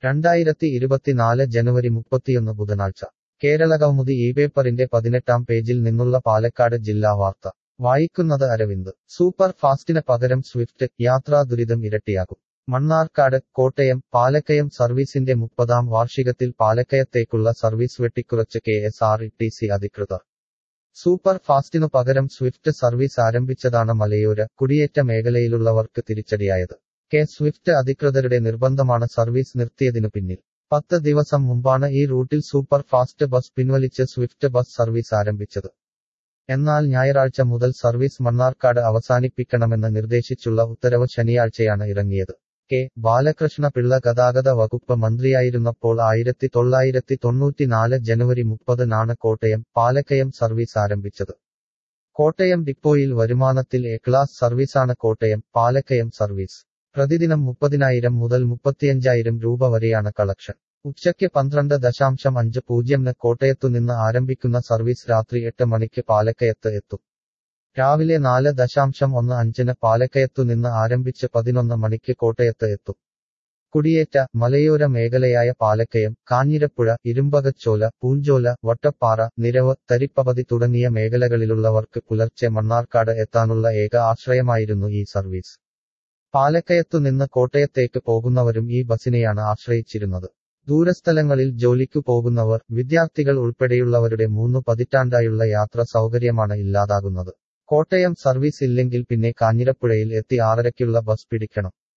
രണ്ടായിരത്തി ഇരുപത്തിനാല് ജനുവരി മുപ്പത്തിയൊന്ന് ബുധനാഴ്ച കേരളകൗമുദി ഈ പേപ്പറിന്റെ പതിനെട്ടാം പേജിൽ നിന്നുള്ള പാലക്കാട് ജില്ലാ വാർത്ത വായിക്കുന്നത് അരവിന്ദ് സൂപ്പർ ഫാസ്റ്റിന് പകരം സ്വിഫ്റ്റ് യാത്രാ ദുരിതം ഇരട്ടിയാകും മണ്ണാർക്കാട് കോട്ടയം പാലക്കയം സർവീസിന്റെ മുപ്പതാം വാർഷികത്തിൽ പാലക്കയത്തേക്കുള്ള സർവീസ് വെട്ടിക്കുറച്ച് K S R T C അധികൃതർ സൂപ്പർ ഫാസ്റ്റിനു പകരം സ്വിഫ്റ്റ് സർവീസ് ആരംഭിച്ചതാണ് മലയോര കുടിയേറ്റ മേഖലയിലുള്ളവർക്ക് തിരിച്ചടിയായത് കെ സ്വിഫ്റ്റ് അധികൃതരുടെ നിർബന്ധമാണ് സർവീസ് നിർത്തിയതിനു പിന്നിൽ പത്ത് ദിവസം മുമ്പാണ് ഈ റൂട്ടിൽ സൂപ്പർ ഫാസ്റ്റ് ബസ് പിൻവലിച്ച് സ്വിഫ്റ്റ് ബസ് സർവീസ് ആരംഭിച്ചത് എന്നാൽ ഞായറാഴ്ച മുതൽ സർവീസ് മണ്ണാർക്കാട് അവസാനിപ്പിക്കണമെന്ന് നിർദ്ദേശിച്ചുള്ള ഉത്തരവ് ശനിയാഴ്ചയാണ് ഇറങ്ങിയത് കെ ബാലകൃഷ്ണ പിള്ള ഗതാഗത വകുപ്പ് മന്ത്രിയായിരുന്നപ്പോൾ ആയിരത്തി തൊള്ളായിരത്തി തൊണ്ണൂറ്റിനാല് ജനുവരി മുപ്പതിനാണ് കോട്ടയം പാലക്കയം സർവീസ് ആരംഭിച്ചത് കോട്ടയം ഡിപ്പോയിൽ വരുമാനത്തിൽ എ ക്ലാസ് സർവീസാണ് കോട്ടയം പാലക്കയം സർവീസ് പ്രതിദിനം മുപ്പതിനായിരം മുതൽ മുപ്പത്തിയഞ്ചായിരം രൂപ വരെയാണ് കളക്ഷൻ ഉച്ചയ്ക്ക് പന്ത്രണ്ട് ദശാംശം അഞ്ച് പൂജ്യംന് കോട്ടയത്തുനിന്ന് ആരംഭിക്കുന്ന സർവീസ് രാത്രി എട്ട് മണിക്ക് പാലക്കയത്ത് എത്തും രാവിലെ നാല് ദശാംശം ഒന്ന് അഞ്ചിന് പാലക്കയത്തുനിന്ന് ആരംഭിച്ച് പതിനൊന്ന് മണിക്ക് കോട്ടയത്ത് എത്തും കുടിയേറ്റ മലയോര മേഖലയായ പാലക്കയം കാഞ്ഞിരപ്പുഴ ഇരുമ്പകച്ചോല പൂഞ്ചോല വട്ടപ്പാറ നിരവ് തരിപ്പപതി തുടങ്ങിയ മേഖലകളിലുള്ളവർക്ക് പുലർച്ചെ മണ്ണാർക്കാട് എത്താനുള്ള ഏക ആശ്രയമായിരുന്നു ഈ സർവീസ് പാലക്കയത്തുനിന്ന് കോട്ടയത്തേക്ക് പോകുന്നവരും ഈ ബസിനെയാണ് ആശ്രയിച്ചിരുന്നത് ദൂരസ്ഥലങ്ങളിൽ ജോലിക്കു പോകുന്നവർ വിദ്യാർത്ഥികൾ ഉൾപ്പെടെയുള്ളവരുടെ മൂന്നു പതിറ്റാണ്ടായുള്ള യാത്ര സൗകര്യമാണ് ഇല്ലാതാകുന്നത് കോട്ടയം സർവീസ് ഇല്ലെങ്കിൽ പിന്നെ കാഞ്ഞിരപ്പുഴയിൽ എത്തി ആറരയ്ക്കുള്ള ബസ് പിടിക്കണം